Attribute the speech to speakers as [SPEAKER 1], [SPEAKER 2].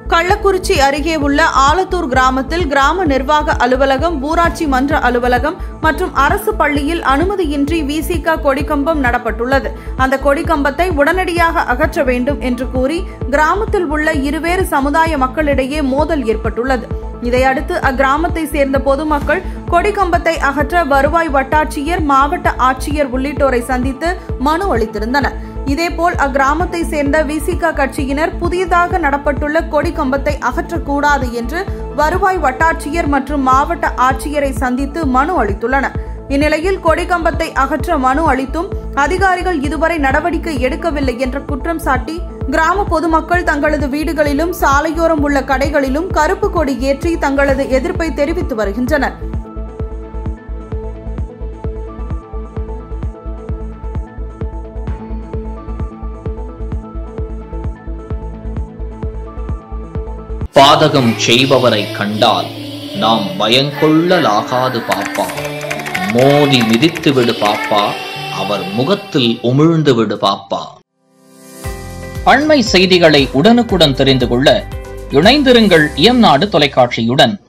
[SPEAKER 1] கள்ளக்குறிச்சி அருகே உள்ள ஆலத்தூர் கிராமத்தில் கிராம நிர்வாக அலுவலகம் ஊராட்சி மன்ற அலுவலகம் மற்றும் அரசு பள்ளியில் அனுமதியின்றி விசிக கொடிக்கம்பம் நடப்பட்டுள்ளது அந்த கொடிக்கம்பத்தை உடனடியாக அகற்ற வேண்டும் என்று கூறி கிராமத்தில் உள்ள இருவேறு சமுதாய மக்களிடையே மோதல் ஏற்பட்டுள்ளது இதையடுத்து அக்கிராமத்தை சேர்ந்த பொதுமக்கள் கொடிக்கம்பத்தை அகற்ற வருவாய் வட்டாட்சியர் மாவட்ட ஆட்சியர் உள்ளிட்டோரை சந்தித்து மனு அளித்திருந்தனர் இதேபோல் அக்கிராமத்தை சேர்ந்த விசிக கட்சியினர் புதியதாக நடப்பட்டுள்ள கொடி கம்பத்தை அகற்றக்கூடாது என்று வருவாய் வட்டாட்சியர் மற்றும் மாவட்ட ஆட்சியரை சந்தித்து மனு அளித்துள்ளனர் இந்நிலையில் கொடிக்கம்பத்தை அகற்ற மனு அளித்தும் அதிகாரிகள் இதுவரை நடவடிக்கை எடுக்கவில்லை என்ற குற்றம் சாட்டி கிராம பொதுமக்கள் தங்களது வீடுகளிலும் சாலையோரம் உள்ள கடைகளிலும் கருப்பு கொடி ஏற்றி தங்களது எதிர்ப்பை தெரிவித்து வருகின்றனர்
[SPEAKER 2] பாதகம் செய்பவரை கண்டால் நாம் பயங்கொள்ளலாகாது பாப்பா மோதி மிதித்து விடு பாப்பா அவர் முகத்தில் உமிழ்ந்து விடு பாப்பா அண்மை செய்திகளை உடனுக்குடன் தெரிந்து கொள்ள இணைந்திருங்கள் இயம்நாடு தொலைக்காட்சியுடன்